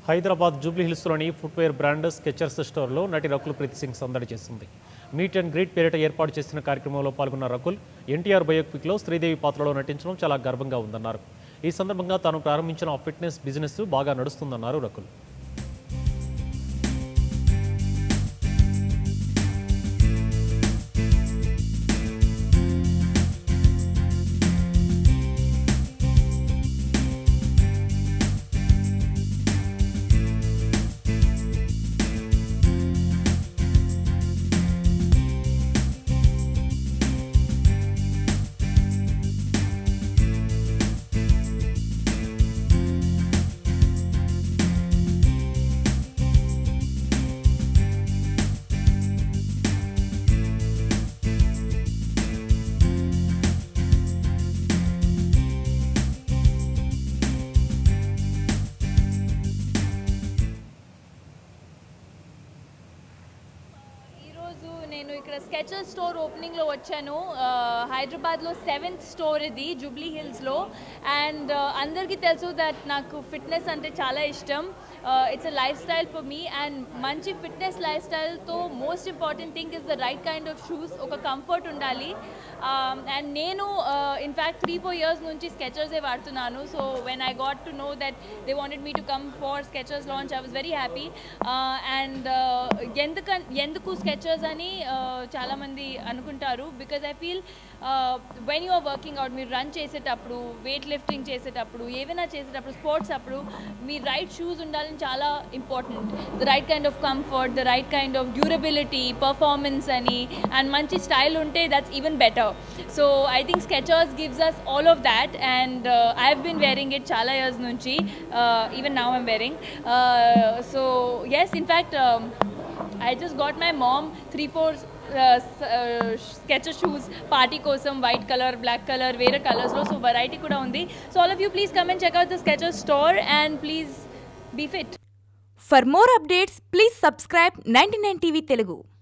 హైదరాబాద్ జూబ్లీ హిల్స్లోని footwear brand Skechers స్టోర్లో నటి రకుల్ ప్రీత్ సింగ్ సందడి చేసింది మీట్ అండ్ గ్రీట్ పేరిట ఏర్పాటు చేసిన కార్యక్రమంలో పాల్గొన్న రకుల్ ఎన్టీఆర్ బయోపిక్లో శ్రీదేవి పాత్రలో నటించడం చాలా గర్వంగా ఉందన్నారు ఈ సందర్భంగా తాను ప్రారంభించిన ఆ ఫిట్నెస్ బిజినెస్ బాగా నడుస్తుందన్నారు రకుల్ ఈరోజు నేను ఇక్కడ స్కెచెస్ స్టోర్ ఓపెనింగ్లో వచ్చాను ఆ, హైదరాబాద్లో సెవెంత్ స్టోర్ ఇది జూబ్లీ హిల్స్లో అండ్ అందరికీ తెలుసు దట్ నాకు ఫిట్నెస్ అంటే చాలా ఇష్టం it's a lifestyle for me and మంచి ఫిట్నెస్ లైఫ్ స్టైల్తో most important thing is the right kind of shoes ఒక కంఫర్ట్ ఉండాలి అండ్ నేను ఇన్ఫ్యాక్ట్ త్రీ ఫోర్ ఇయర్స్ నుంచి స్కెచర్సే వాడుతున్నాను so when I got to know that they wanted me to come for Skechers launch I was very happy and ఎందుక ఎందుకు Skechers అని uh, చాలామంది అనుకుంటారు because I feel when you're working out మీరు run చేసేటప్పుడు వెయిట్ లిఫ్టింగ్ చేసేటప్పుడు ఏమైనా చేసేటప్పుడు స్పోర్ట్స్ అప్పుడు మీ రైట్ షూస్ ఉండాలని చాలా important the right kind of comfort the right kind of durability performance అని అండ్ మంచి స్టైల్ ఉంటే that's even better so I think Skechers gives us all of that and I have been wearing it చాలా years నుంచి even now I'm wearing so yes in fact I just got my mom three, four uh, s- uh, sketcher shoes party కోసం white colour black colour వేరే కలర్స్లో so variety కూడా ఉంది so all of you please come and check out the Skecher store and please be fit For more updates, please subscribe 99 TV Telugu.